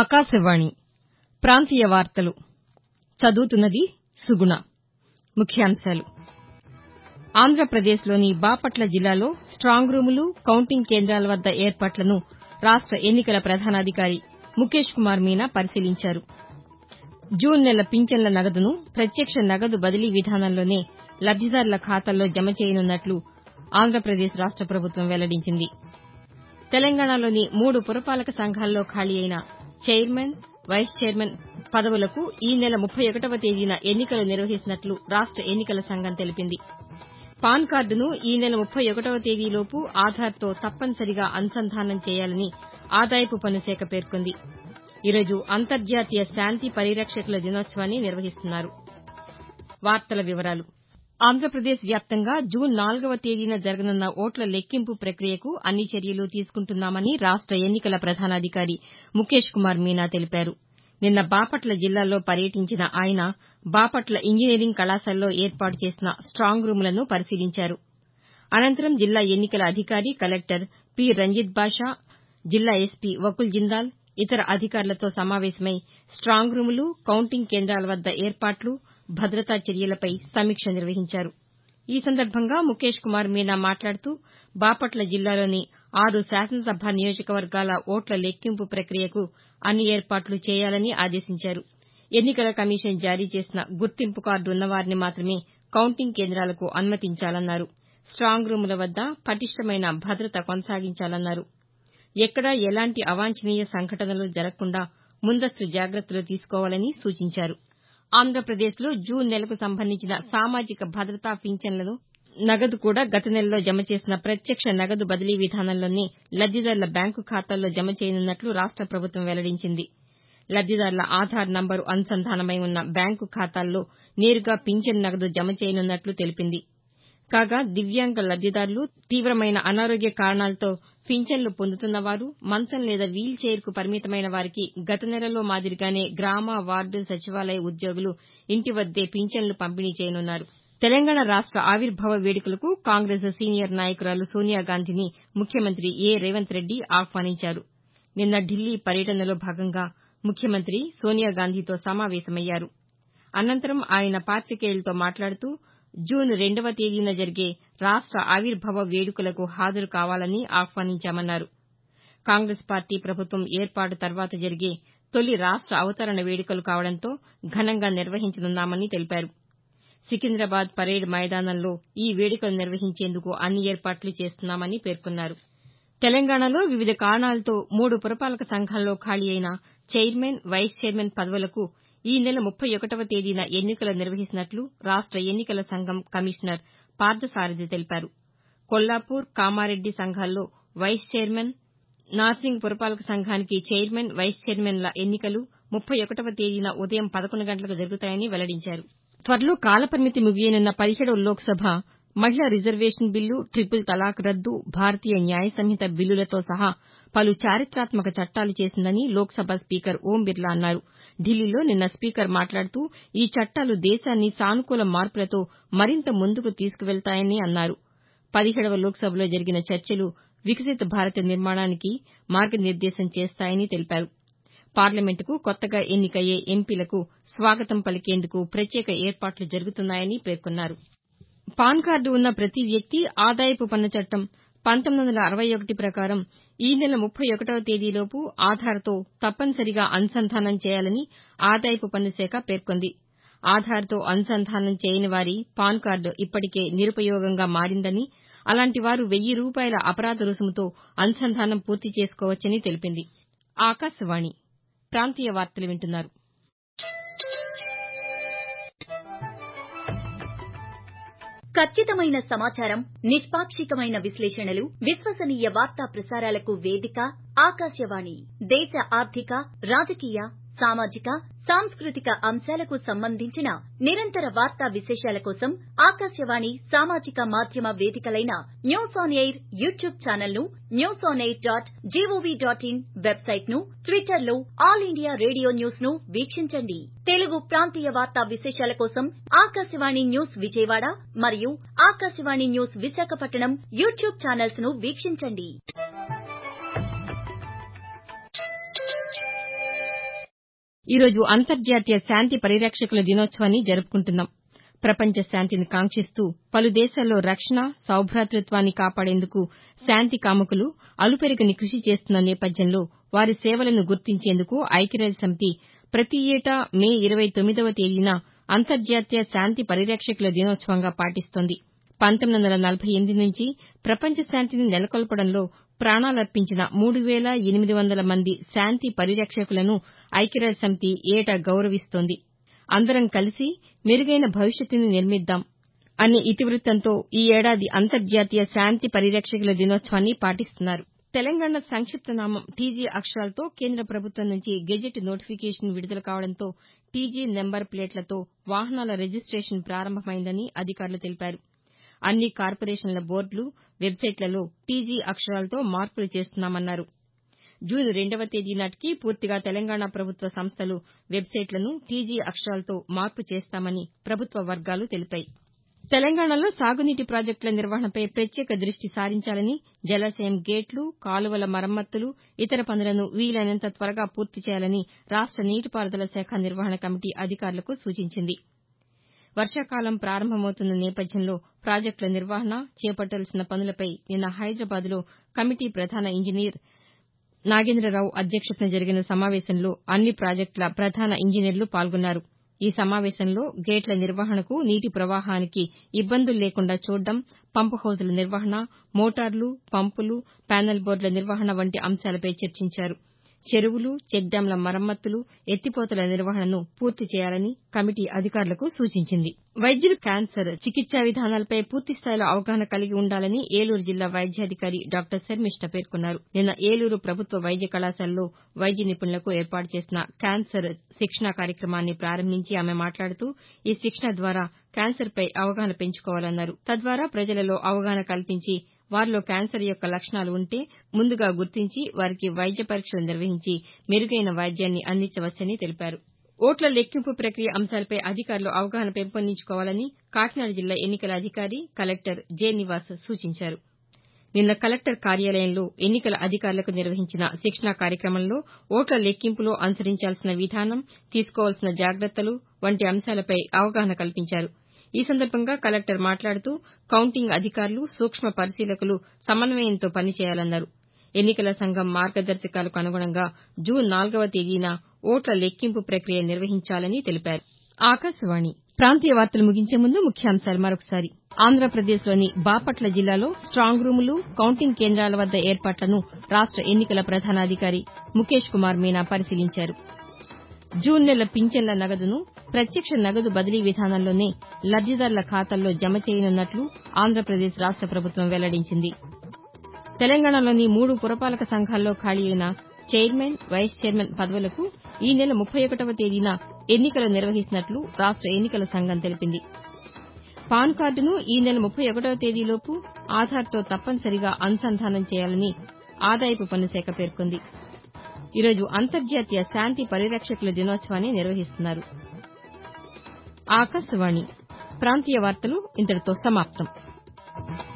ఆకాశవాణి ప్రాంతీయ వార్తలు చదువుతున్నది సుగుణ ముఖ్యాంశాలు ఆంధ్రప్రదేశ్లోని బాపట్ల జిల్లాలో స్టాంగ్ రూములు కౌంటింగ్ కేంద్రాల వద్ద ఏర్పాట్లను రాష్ట ఎన్నికల ప్రధానాధికారి ముఖేష్ కుమార్ మీనా పరిశీలించారు జూన్ నెల పింఛన్ల నగదును ప్రత్యక్ష నగదు బదిలీ విధానంలోనే లబ్దిదారుల ఖాతాల్లో జమ చేయనున్నట్లు ఆంధ్రప్రదేశ్ రాష్ట ప్రభుత్వం వెల్లడించింది తెలంగాణలోని మూడు పురపాలక సంఘాల్లో ఖాళీ అయిన చైర్మన్ వైస్ చైర్మన్ పదవులకు ఈ నెల ముప్పై ఒకటవ తేదీన ఎన్నికలు నిర్వహిస్తున్నట్లు రాష్ట ఎన్నికల సంఘం తెలిపింది పాన్ కార్డును ఈ నెల ముప్పై ఒకటవ తేదీలోపు ఆధార్తో తప్పనిసరిగా అనుసంధానం చేయాలని ఆదాయపు పన్ను శాఖ పేర్కొంది ఈరోజు అంతర్జాతీయ శాంతి పరిరక్షకుల దినోత్సవాన్ని నిర్వహిస్తున్నారు ఆంధ్రప్రదేశ్ వ్యాప్తంగా జూన్ నాలుగవ తేదీన జరగనున్న ఓట్ల లెక్కింపు ప్రక్రియకు అన్ని చర్యలు తీసుకుంటున్నామని రాష్ట ఎన్నికల ప్రధానాధికారి ముఖేష్ కుమార్ మీనా తెలిపారు నిన్న బాపట్ల జిల్లాలో పర్యటించిన ఆయన బాపట్ల ఇంజనీరింగ్ కళాశాలలో ఏర్పాటు చేసిన స్టాంగ్ రూములను పరిశీలించారు అనంతరం జిల్లా ఎన్నికల అధికారి కలెక్టర్ పి రంజిత్ బాషా జిల్లా ఎస్పీ వకుల్ జిందాల్ ఇతర అధికారులతో సమావేశమై స్టాంగ్ రూములు కౌంటింగ్ కేంద్రాల వద్ద ఏర్పాట్లు భద్రతా చర్యలపై సమీక్ష నిర్వహించారు ఈ సందర్భంగా ముఖేష్ కుమార్ మీనా మాట్లాడుతూ బాపట్ల జిల్లాలోని ఆరు శాసనసభ నియోజకవర్గాల ఓట్ల లెక్కింపు ప్రక్రియకు అన్ని ఏర్పాట్లు చేయాలని ఆదేశించారు ఎన్నికల కమిషన్ జారీ చేసిన గుర్తింపు కార్డు ఉన్నవారిని మాత్రమే కౌంటింగ్ కేంద్రాలకు అనుమతించాలన్నారు స్టాంగ్ రూముల వద్ద పటిష్టమైన భద్రత కొనసాగించాలన్నారు ఎక్కడా ఎలాంటి అవాంఛనీయ సంఘటనలు జరగకుండా ముందస్తు జాగ్రత్తలు తీసుకోవాలని సూచించారు ఆంధ్రప్రదేశ్లో జూన్ నెలకు సంబంధించిన సామాజిక భద్రతా పింఛన్ల నగదు కూడా గత నెలలో జమ చేసిన ప్రత్యక్ష నగదు బదిలీ విధానంలోనే లబ్దిదారుల బ్యాంకు ఖాతాల్లో జమ చేయనున్నట్లు రాష్ట ప్రభుత్వం వెల్లడించింది లబ్దిదారుల ఆధార్ నంబరు అనుసంధానమై ఉన్న బ్యాంకు ఖాతాల్లో నేరుగా పింఛన్ నగదు జమ చేయనున్నట్లు తెలిపింది కాగా దివ్యాంగ లబ్దిదారులు తీవమైన అనారోగ్య కారణాలతో పింఛన్లు పొందుతున్నవారు మంచం లేదా వీల్ చైర్కు పరిమితమైన వారికి గత నెలలో మాదిరిగానే గ్రామ వార్డు సచివాలయ ఉద్యోగులు ఇంటి వద్దే పింఛన్లు పంపిణీ చేయనున్నారు తెలంగాణ రాష్ట ఆవిర్భావ వేడుకలకు కాంగ్రెస్ సీనియర్ నాయకురాలు సోనియాగాంధీని ముఖ్యమంత్రి ఏ రేవంత్ రెడ్డి ఆహ్వానించారు నిన్న ఢిల్లీ పర్యటనలో భాగంగా ముఖ్యమంత్రి సోనియాగాంధీతో సమావేశమయ్యారు అనంతరం ఆయన పాతికేయులతో మాట్లాడుతూ జూన్ రెండవ తేదీన జరిగే రాష్ట ఆవిర్భావ వేడుకలకు హాజరు కావాలని ఆహ్వానించామన్నారు కాంగ్రెస్ పార్టీ ప్రభుత్వం ఏర్పాటు తర్వాత జరిగే తొలి రాష్ట అవతరణ వేడుకలు కావడంతో ఘనంగా నిర్వహించనున్నామని తెలిపారు సికింద్రాబాద్ పరేడ్ మైదానంలో ఈ వేడుకలు నిర్వహించేందుకు అన్ని ఏర్పాట్లు చేస్తున్నామని పేర్కొన్నారు తెలంగాణలో వివిధ కారణాలతో మూడు పురపాలక సంఘాల్లో ఖాళీ అయిన చైర్మన్ వైస్ చైర్మన్ పదవులకు ఈ నెల ముప్పై ఒకటవ తేదీన ఎన్నికలు నిర్వహిస్తున్నట్లు రాష్ట ఎన్నికల సంఘం కమిషనర్ పార్థసారథి తెలిపారు కొల్లాపూర్ కామారెడ్డి సంఘాల్లో వైస్ చైర్మన్ నార్సింగ్ పురపాలక సంఘానికి చైర్మన్ వైస్ చైర్మన్ల ఎన్నికలు ముప్పై ఒకటవ తేదీన ఉదయం పదకొండు గంటలకు జరుగుతాయని వెల్లడించారు త్వరలో కాలపరిమితి ముగియనున్న పదిహేడవ లోక్సభ మహిళా రిజర్వేషన్ బిల్లు ట్రిపుల్ తలాక్ రద్దు భారతీయ న్యాయ సంహిత బిల్లులతో సహా పలు చారిత్రాత్మక చట్టాలు చేసిందని లోక్సభ స్పీకర్ ఓం బిర్లా అన్నారు ఢిల్లీలో నిన్న స్పీకర్ మాట్లాడుతూ ఈ చట్టాలు దేశాన్ని సానుకూల మార్పులతో మరింత ముందుకు తీసుకువెళ్తాయని అన్నారు పదిహేడవ లోక్సభలో జరిగిన చర్చలు వికసిత భారత్ నిర్మాణానికి మార్గనిర్దేశం చేస్తాయని తెలిపారు పార్లమెంటుకు కొత్తగా ఎన్నికయ్యే ఎంపీలకు స్వాగతం పలికేందుకు ప్రత్యేక ఏర్పాట్లు జరుగుతున్నాయని పేర్కొన్నారు పాన్ కార్డు ఉన్న ప్రతి వ్యక్తి ఆదాయపు పన్ను చట్టం పంతొమ్మిది వందల అరవై ఒకటి ప్రకారం ఈ నెల ముప్పై ఒకటవ తేదీలోపు ఆధార్తో తప్పనిసరిగా అనుసంధానం చేయాలని ఆదాయపు పన్ను శాఖ పేర్కొంది ఆధార్తో అనుసంధానం చేయని వారి పాన్ కార్డు ఇప్పటికే నిరుపయోగంగా మారిందని అలాంటి వారు వెయ్యి రూపాయల అపరాధ రుసుముతో అనుసంధానం పూర్తి చేసుకోవచ్చని తెలిపింది ఆకాశవాణి ప్రాంతీయ వార్తలు వింటున్నారు ఖచ్చితమైన సమాచారం నిష్పాక్షికమైన విశ్లేషణలు విశ్వసనీయ వార్తా ప్రసారాలకు వేదిక ఆకాశవాణి దేశ ఆర్థిక రాజకీయ సామాజిక సాంస్కృతిక అంశాలకు సంబంధించిన నిరంతర వార్తా విశేషాల కోసం ఆకాశవాణి సామాజిక మాధ్యమ వేదికలైన news on air YouTube channel ను news on air dot G O V dot in website ను ట్విట్టర్ లో ఆల్ ఇండియా రేడియో న్యూస్ ను వీక్షించండి తెలుగు ప్రాంతీయ వార్తా విశేషాల కోసం ఆకాశవాణి న్యూస్ విజయవాడ మరియు Akashvani news Visakhapatnam YouTube channels ను వీక్షించండి ఈరోజు అంతర్జాతీయ శాంతి పరిరక్షకుల దినోత్సవాన్ని జరుపుకుంటున్నాం ప్రపంచ శాంతిని కాంక్షిస్తూ పలు దేశాల్లో రక్షణ సౌభాతృత్వాన్ని కాపాడేందుకు శాంతి కాముకులు అలుపెరగని కృషి చేస్తున్న నేపథ్యంలో వారి సేవలను గుర్తించేందుకు ఐక్యరాజ్యసమితి ప్రతి ఏటా మే ఇరవై తొమ్మిదవ తేదీన అంతర్జాతీయ శాంతి పరిరక్షకుల దినోత్సవంగా పాటిస్తోంది పంతొమ్మిది వందల నలభై ఎనిమిది నుంచి ప్రపంచ శాంతిని నెలకొల్పడంలో ప్రాణాలర్పించిన మూడు వేల ఎనిమిది వందల మంది శాంతి పరిరక్షకులను ఐక్యరాజ్యసమితి ఏటా గౌరవిస్తోంది అందరం కలిసి మెరుగైన భవిష్యత్తుని నిర్మిద్దాం అనే ఇతివృత్తంతో ఈ ఏడాది అంతర్జాతీయ శాంతి పరిరక్షకుల దినోత్సవాన్ని పాటిస్తున్నారు తెలంగాణ సంక్షిప్త నామం టీజీ అక్షరాలతో కేంద్ర ప్రభుత్వం నుంచి గెజెట్ నోటిఫికేషన్ విడుదల కావడంతో టీజీ నెంబర్ ప్లేట్లతో వాహనాల రిజిస్టేషన్ ప్రారంభమైందని అధికారులు తెలిపారు అన్ని కార్పొరేషన్ల బోర్డులు వెబ్సైట్లలో టీజీ అక్షరాలతో మార్పులు చేస్తున్నామన్నారు జూన్ రెండవ తేదీ నాటికి పూర్తిగా తెలంగాణ ప్రభుత్వ సంస్థలు వెబ్సైట్లను టీజీ అక్షరాలతో మార్పు చేస్తామని ప్రభుత్వ వర్గాలు తెలిపాయి తెలంగాణలో సాగునీటి ప్రాజెక్టుల నిర్వహణపై ప్రత్యేక దృష్టి సారించాలని జలాశయం గేట్లు కాలువల మరమ్మతులు ఇతర పనులను వీలైనంత త్వరగా పూర్తి చేయాలని రాష్ట నీటిపారుదల శాఖ నిర్వహణ కమిటీ అధికారులకు సూచించింది వర్షాకాలం ప్రారంభమవుతున్న నేపథ్యంలో ప్రాజెక్టుల నిర్వహణ చేపట్టాల్సిన పనులపై నిన్న హైదరాబాద్లో కమిటీ ప్రధాన ఇంజనీర్ నాగేంద్రరావు అధ్యక్షతన జరిగిన సమావేశంలో అన్ని ప్రాజెక్టుల ప్రధాన ఇంజనీర్లు పాల్గొన్నారు ఈ సమావేశంలో గేట్ల నిర్వహణకు నీటి ప్రవాహానికి ఇబ్బందులు లేకుండా చూడడం పంపుహౌజుల నిర్వహణ మోటార్లు పంపులు ప్యానెల్ బోర్డుల నిర్వహణ వంటి అంశాలపై చర్చించారు చెరువులు చెక్డ్యాంల మరమ్మతులు ఎత్తిపోతల నిర్వహణను పూర్తి చేయాలని కమిటీ అధికారులకు సూచించింది వైద్యులు క్యాన్సర్ చికిత్సా విధానాలపై పూర్తిస్థాయిలో అవగాహన కలిగి ఉండాలని ఏలూరు జిల్లా వైద్యాధికారి డాక్టర్ శర్మిష్ట పేర్కొన్నారు నిన్న ఏలూరు ప్రభుత్వ వైద్య కళాశాలలో వైద్య నిపుణులకు ఏర్పాటు చేసిన క్యాన్సర్ శిక్షణా కార్యక్రమాన్ని ప్రారంభించి ఆమె మాట్లాడుతూ ఈ శిక్షణ ద్వారా క్యాన్సర్పై అవగాహన పెంచుకోవాలన్నారు తద్వారా ప్రజలలో అవగాహన కల్పించి వారిలో క్యాన్సర్ యొక్క లక్షణాలు ఉంటే ముందుగా గుర్తించి వారికి వైద్య పరీక్షలు నిర్వహించి మెరుగైన వైద్యాన్ని అందించవచ్చని తెలిపారు ఓట్ల లెక్కింపు ప్రక్రియ అంశాలపై అధికారులు అవగాహన పెంపొందించుకోవాలని కాకినాడ జిల్లా ఎన్నికల అధికారి కలెక్టర్ జె నివాస్ సూచించారు నిన్న కలెక్టర్ కార్యాలయంలో ఎన్నికల అధికారులకు నిర్వహించిన శిక్షణా కార్యక్రమంలో ఓట్ల లెక్కింపులో అనుసరించాల్సిన విధానం తీసుకోవాల్సిన జాగ్రత్తలు వంటి అంశాలపై అవగాహన కల్పించారు ఈ సందర్భంగా కలెక్టర్ మాట్లాడుతూ కౌంటింగ్ అధికారులు సూక్ష్మ పరిశీలకులు సమన్వయంతో పనిచేయాలన్నారు ఎన్నికల సంఘం మార్గదర్శకాలకు అనుగుణంగా జూన్ నాలుగవ తేదీన ఓట్ల లెక్కింపు ప్రక్రియ నిర్వహించాలని తెలిపారు ఆకాశవాణి ప్రాంతీయ వార్తలు ముగించే ముందు ముఖ్యాంశాలు మరొకసారి ఆంధ్రప్రదేశ్లోని బాపట్ల జిల్లాలో స్టాంగ్ రూములు కౌంటింగ్ కేంద్రాల వద్ద ఏర్పాట్లను రాష్ట ఎన్నికల ప్రధానాధికారి ముఖేష్ కుమార్ మీనా పరిశీలించారు జూన్ నెల పింఛన్ల నగదును ప్రత్యక్ష నగదు బదిలీ విధానంలోనే లబ్దిదారుల ఖాతాల్లో జమ చేయనున్నట్లు ఆంధ్రప్రదేశ్ రాష్ట ప్రభుత్వం వెల్లడించింది తెలంగాణలోని మూడు పురపాలక సంఘాల్లో ఖాళీ అయిన చైర్మన్ వైస్ చైర్మన్ పదవులకు ఈ నెల ముప్పై ఒకటవ తేదీన ఎన్నికలు నిర్వహిస్తున్నట్లు రాష్ట ఎన్నికల సంఘం తెలిపింది పాన్ కార్డును ఈ నెల ముప్పై ఒకటవ తేదీలోపు ఆధార్తో తప్పనిసరిగా అనుసంధానం చేయాలని ఆదాయపు పన్ను శాఖ పేర్కొంది ఈరోజు అంతర్జాతీయ శాంతి పరిరక్షకుల దినోత్సవాన్ని నిర్వహిస్తున్నారు ఆకాశవాణి ప్రాంతీయ వార్తలు ఇంతటితో సమాప్తం